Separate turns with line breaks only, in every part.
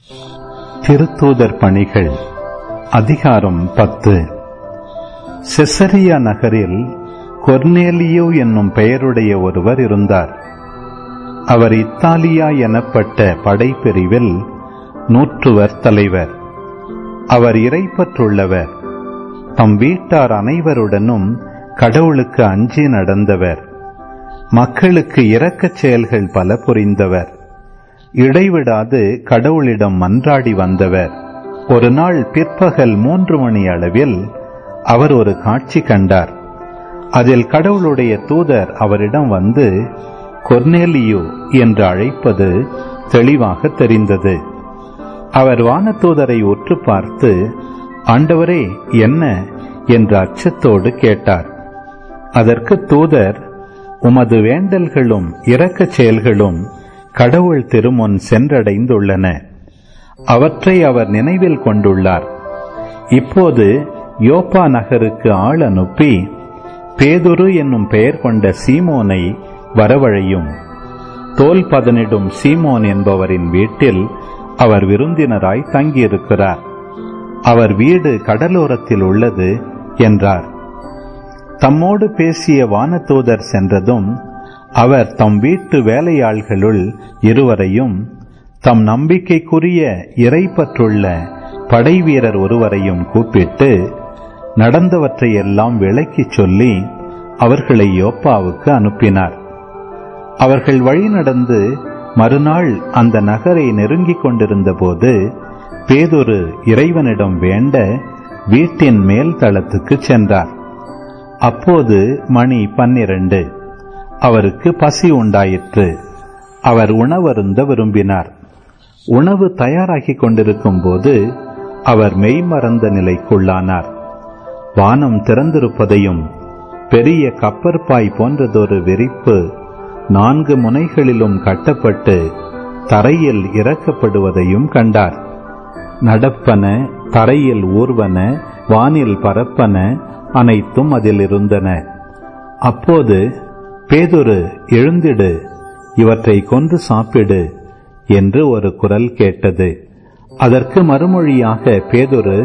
திருத்தூதர் பணிகள் அதிகாரம் பத்து செசரியா நகரில் கொர்னேலியோ என்னும் பெயருடைய ஒருவர் இருந்தார் அவர் இத்தாலியா எனப்பட்ட படைப்பிரிவில் நூற்றுவர் தலைவர் அவர் இறைப்பற்றுள்ளவர் தம் வீட்டார் அனைவருடனும் கடவுளுக்கு அஞ்சி நடந்தவர் மக்களுக்கு இரக்கச் செயல்கள் பல புரிந்தவர் இடைவிடாது கடவுளிடம் மன்றாடி வந்தவர் ஒரு நாள் பிற்பகல் மூன்று மணி அளவில் அவர் ஒரு காட்சி கண்டார் அதில் கடவுளுடைய தூதர் அவரிடம் வந்து கொர்னேலியோ என்று அழைப்பது தெளிவாக தெரிந்தது அவர் வானதூதரை உற்று பார்த்து ஆண்டவரே என்ன என்ற அச்சத்தோடு கேட்டார் அதற்கு தூதர் உமது வேண்டல்களும் இரக்கச் செயல்களும் கடவுள் திருமுன் சென்றடைந்துள்ளன அவற்றை அவர் நினைவில் கொண்டுள்ளார் இப்போது யோப்பா நகருக்கு ஆள் அனுப்பி பேதுரு என்னும் பெயர் கொண்ட சீமோனை வரவழையும் தோல் பதனிடும் சீமோன் என்பவரின் வீட்டில் அவர் விருந்தினராய் தங்கியிருக்கிறார் அவர் வீடு கடலோரத்தில் உள்ளது என்றார் தம்மோடு பேசிய வானதூதர் சென்றதும் அவர் தம் வீட்டு வேலையாள்களுள் இருவரையும் தம் நம்பிக்கைக்குரிய இறைப்பற்றுள்ள படைவீரர் ஒருவரையும் கூப்பிட்டு நடந்தவற்றையெல்லாம் விளக்கிச் சொல்லி அவர்களை யோப்பாவுக்கு அனுப்பினார் அவர்கள் வழி நடந்து மறுநாள் அந்த நகரை நெருங்கிக் கொண்டிருந்த போது பேதொரு இறைவனிடம் வேண்ட வீட்டின் மேல் தளத்துக்கு சென்றார் அப்போது மணி பன்னிரண்டு அவருக்கு பசி உண்டாயிற்று அவர் உணவருந்த விரும்பினார் உணவு தயாராகிக் கொண்டிருக்கும் போது அவர் மெய்மறந்த நிலைக்குள்ளானார் வானம் திறந்திருப்பதையும் பெரிய கப்பற்பாய் போன்றதொரு விரிப்பு நான்கு முனைகளிலும் கட்டப்பட்டு தரையில் இறக்கப்படுவதையும் கண்டார் நடப்பன தரையில் ஊர்வன வானில் பரப்பன அனைத்தும் அதில் இருந்தன அப்போது பேதுரு எழுந்திடு இவற்றை கொன்று சாப்பிடு என்று ஒரு குரல் கேட்டது அதற்கு மறுமொழியாக பேதுரு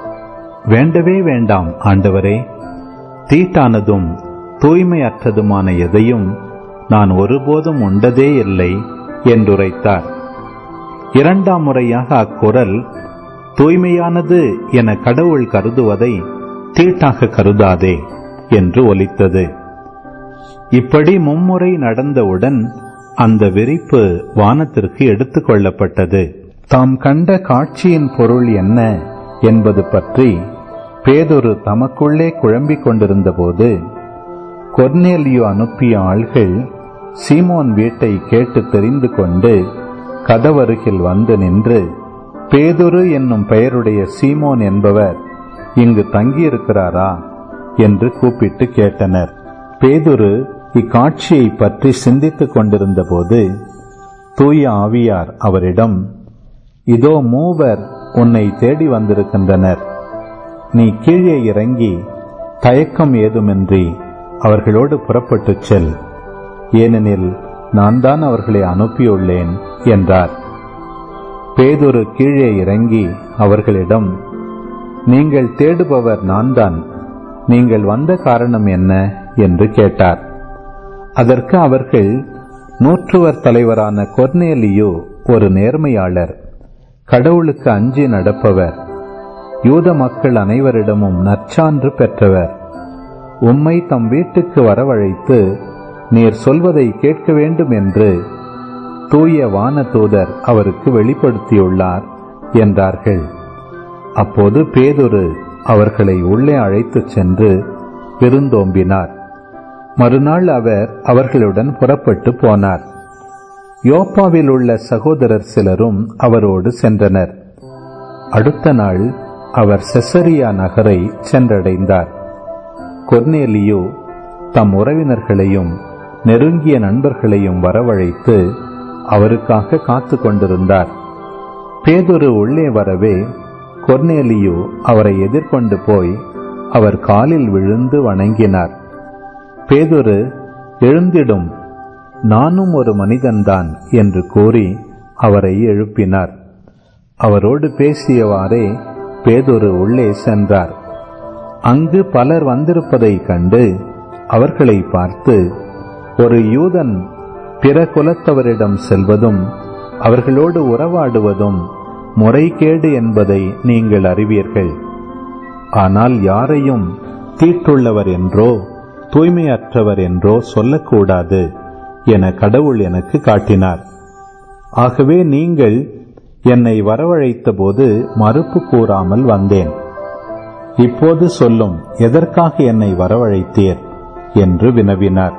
வேண்டவே வேண்டாம் ஆண்டவரே தீட்டானதும் தூய்மையற்றதுமான எதையும் நான் ஒருபோதும் உண்டதே இல்லை என்றுரைத்தார் இரண்டாம் முறையாக அக்குரல் தூய்மையானது என கடவுள் கருதுவதை தீட்டாக கருதாதே என்று ஒலித்தது இப்படி மும்முறை நடந்தவுடன் அந்த விரிப்பு வானத்திற்கு எடுத்துக் கொள்ளப்பட்டது தாம் கண்ட காட்சியின் பொருள் என்ன என்பது பற்றி பேதொரு தமக்குள்ளே குழம்பிக் கொண்டிருந்தபோது கொர்னேலியோ அனுப்பிய ஆள்கள் சீமோன் வீட்டை கேட்டு தெரிந்து கொண்டு கதவருகில் வந்து நின்று பேதுரு என்னும் பெயருடைய சீமோன் என்பவர் இங்கு தங்கியிருக்கிறாரா என்று கூப்பிட்டு கேட்டனர் பேதுரு இக்காட்சியை பற்றி சிந்தித்துக் கொண்டிருந்த போது தூய ஆவியார் அவரிடம் இதோ மூவர் உன்னை தேடி வந்திருக்கின்றனர் நீ கீழே இறங்கி தயக்கம் ஏதுமின்றி அவர்களோடு புறப்பட்டுச் செல் ஏனெனில் நான் தான் அவர்களை அனுப்பியுள்ளேன் என்றார் பேதொரு கீழே இறங்கி அவர்களிடம் நீங்கள் தேடுபவர் நான்தான் நீங்கள் வந்த காரணம் என்ன என்று கேட்டார் அதற்கு அவர்கள் நூற்றுவர் தலைவரான கொர்னேலியோ ஒரு நேர்மையாளர் கடவுளுக்கு அஞ்சி நடப்பவர் யூத மக்கள் அனைவரிடமும் நற்சான்று பெற்றவர் உம்மை தம் வீட்டுக்கு வரவழைத்து நீர் சொல்வதை கேட்க வேண்டும் என்று தூய வான தூதர் அவருக்கு வெளிப்படுத்தியுள்ளார் என்றார்கள் அப்போது பேதுரு அவர்களை உள்ளே அழைத்துச் சென்று விருந்தோம்பினார் மறுநாள் அவர் அவர்களுடன் புறப்பட்டு போனார் யோப்பாவில் உள்ள சகோதரர் சிலரும் அவரோடு சென்றனர் அடுத்த நாள் அவர் செசரியா நகரை சென்றடைந்தார் கொர்னேலியோ தம் உறவினர்களையும் நெருங்கிய நண்பர்களையும் வரவழைத்து அவருக்காக காத்து கொண்டிருந்தார் பேதுரு உள்ளே வரவே கொர்னேலியோ அவரை எதிர்கொண்டு போய் அவர் காலில் விழுந்து வணங்கினார் பேதுரு எழுந்திடும் நானும் ஒரு மனிதன்தான் என்று கூறி அவரை எழுப்பினார் அவரோடு பேசியவாறே பேதொரு உள்ளே சென்றார் அங்கு பலர் வந்திருப்பதைக் கண்டு அவர்களை பார்த்து ஒரு யூதன் பிற குலத்தவரிடம் செல்வதும் அவர்களோடு உறவாடுவதும் முறைகேடு என்பதை நீங்கள் அறிவீர்கள் ஆனால் யாரையும் தீட்டுள்ளவர் என்றோ தூய்மையற்றவர் என்றோ சொல்லக்கூடாது என கடவுள் எனக்கு காட்டினார் ஆகவே நீங்கள் என்னை வரவழைத்த போது மறுப்பு கூறாமல் வந்தேன் இப்போது சொல்லும் எதற்காக என்னை வரவழைத்தீர் என்று வினவினார்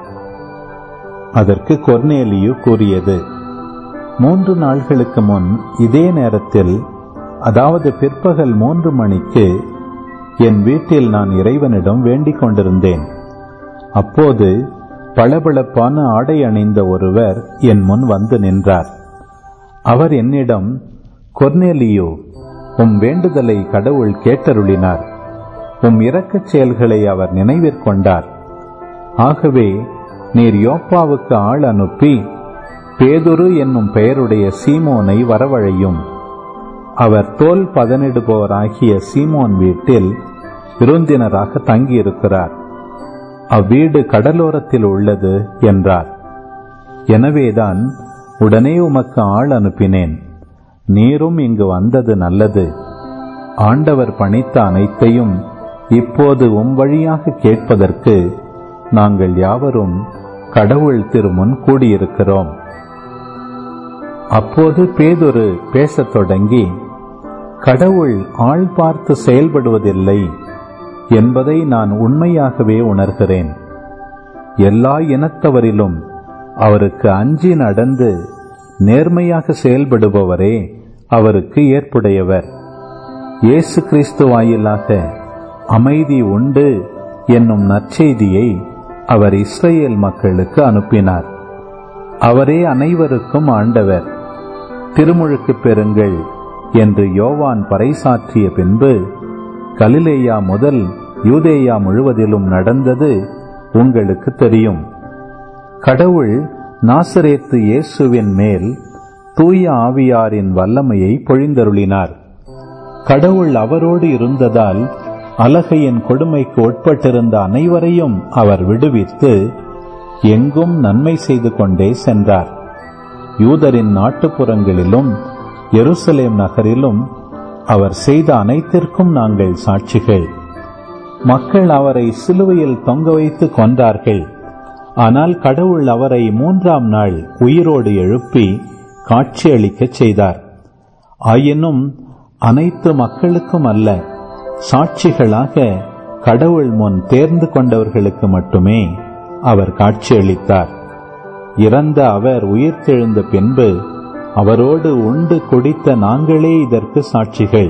அதற்கு கொர்னேலியு கூறியது மூன்று நாள்களுக்கு முன் இதே நேரத்தில் அதாவது பிற்பகல் மூன்று மணிக்கு என் வீட்டில் நான் இறைவனிடம் வேண்டிக் கொண்டிருந்தேன் அப்போது பளபளப்பான ஆடை அணிந்த ஒருவர் என் முன் வந்து நின்றார் அவர் என்னிடம் கொர்னேலியோ உம் வேண்டுதலை கடவுள் கேட்டருளினார் உம் இரக்கச் செயல்களை அவர் நினைவிற்கொண்டார் ஆகவே நீர் யோப்பாவுக்கு ஆள் அனுப்பி பேதுரு என்னும் பெயருடைய சீமோனை வரவழையும் அவர் தோல் பதனிடுபவராகிய சீமோன் வீட்டில் விருந்தினராக தங்கியிருக்கிறார் அவ்வீடு கடலோரத்தில் உள்ளது என்றார் எனவேதான் உடனே உமக்கு ஆள் அனுப்பினேன் நீரும் இங்கு வந்தது நல்லது ஆண்டவர் பணித்த அனைத்தையும் இப்போது உம் வழியாக கேட்பதற்கு நாங்கள் யாவரும் கடவுள் திருமுன் கூடியிருக்கிறோம் அப்போது பேதொரு பேசத் தொடங்கி கடவுள் ஆள் பார்த்து செயல்படுவதில்லை என்பதை நான் உண்மையாகவே உணர்கிறேன் எல்லா இனத்தவரிலும் அவருக்கு அஞ்சி நடந்து நேர்மையாக செயல்படுபவரே அவருக்கு ஏற்புடையவர் இயேசு கிறிஸ்து வாயிலாக அமைதி உண்டு என்னும் நற்செய்தியை அவர் இஸ்ரேல் மக்களுக்கு அனுப்பினார் அவரே அனைவருக்கும் ஆண்டவர் திருமுழுக்கு பெறுங்கள் என்று யோவான் பறைசாற்றிய பின்பு கலிலேயா முதல் யூதேயா முழுவதிலும் நடந்தது உங்களுக்கு தெரியும் கடவுள் நாசரேத்து இயேசுவின் மேல் தூய ஆவியாரின் வல்லமையை பொழிந்தருளினார் கடவுள் அவரோடு இருந்ததால் அலகையின் கொடுமைக்கு உட்பட்டிருந்த அனைவரையும் அவர் விடுவித்து எங்கும் நன்மை செய்து கொண்டே சென்றார் யூதரின் நாட்டுப்புறங்களிலும் எருசலேம் நகரிலும் அவர் செய்த அனைத்திற்கும் நாங்கள் சாட்சிகள் மக்கள் அவரை சிலுவையில் தொங்க வைத்து கொன்றார்கள் ஆனால் கடவுள் அவரை மூன்றாம் நாள் உயிரோடு எழுப்பி காட்சியளிக்கச் செய்தார் ஆயினும் அனைத்து மக்களுக்கும் அல்ல சாட்சிகளாக கடவுள் முன் தேர்ந்து கொண்டவர்களுக்கு மட்டுமே அவர் காட்சியளித்தார் இறந்த அவர் உயிர்த்தெழுந்த பின்பு அவரோடு உண்டு குடித்த நாங்களே இதற்கு சாட்சிகள்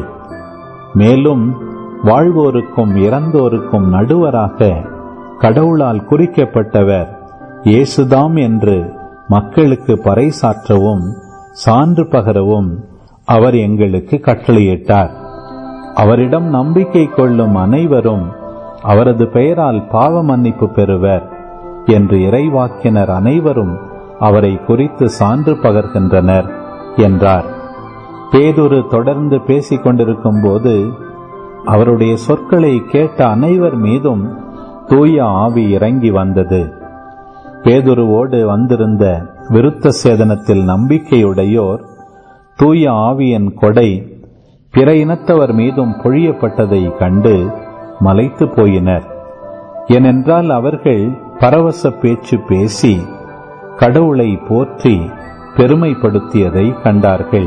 மேலும் வாழ்வோருக்கும் இறந்தோருக்கும் நடுவராக கடவுளால் குறிக்கப்பட்டவர் இயேசுதாம் என்று மக்களுக்கு பறைசாற்றவும் சான்று பகரவும் அவர் எங்களுக்கு கட்டளையிட்டார் அவரிடம் நம்பிக்கை கொள்ளும் அனைவரும் அவரது பெயரால் பாவ மன்னிப்பு பெறுவர் என்று இறைவாக்கினர் அனைவரும் அவரை குறித்து சான்று பகர்கின்றனர் என்றார் பேதுரு தொடர்ந்து பேசிக் கொண்டிருக்கும் போது அவருடைய சொற்களை கேட்ட அனைவர் மீதும் தூய ஆவி இறங்கி வந்தது பேதுருவோடு வந்திருந்த விருத்த சேதனத்தில் நம்பிக்கையுடையோர் தூய ஆவியின் கொடை பிற இனத்தவர் மீதும் பொழியப்பட்டதை கண்டு மலைத்து போயினர் ஏனென்றால் அவர்கள் பரவச பேச்சு பேசி கடவுளை போற்றி பெருமைப்படுத்தியதை கண்டார்கள்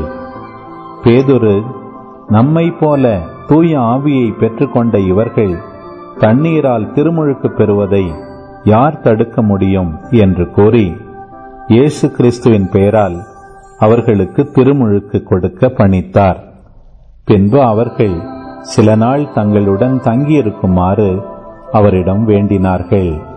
பேதுரு நம்மை போல தூய ஆவியை பெற்றுக்கொண்ட இவர்கள் தண்ணீரால் திருமுழுக்கு பெறுவதை யார் தடுக்க முடியும் என்று கூறி இயேசு கிறிஸ்துவின் பெயரால் அவர்களுக்கு திருமுழுக்கு கொடுக்க பணித்தார் பின்பு அவர்கள் சில நாள் தங்களுடன் தங்கியிருக்குமாறு அவரிடம் வேண்டினார்கள்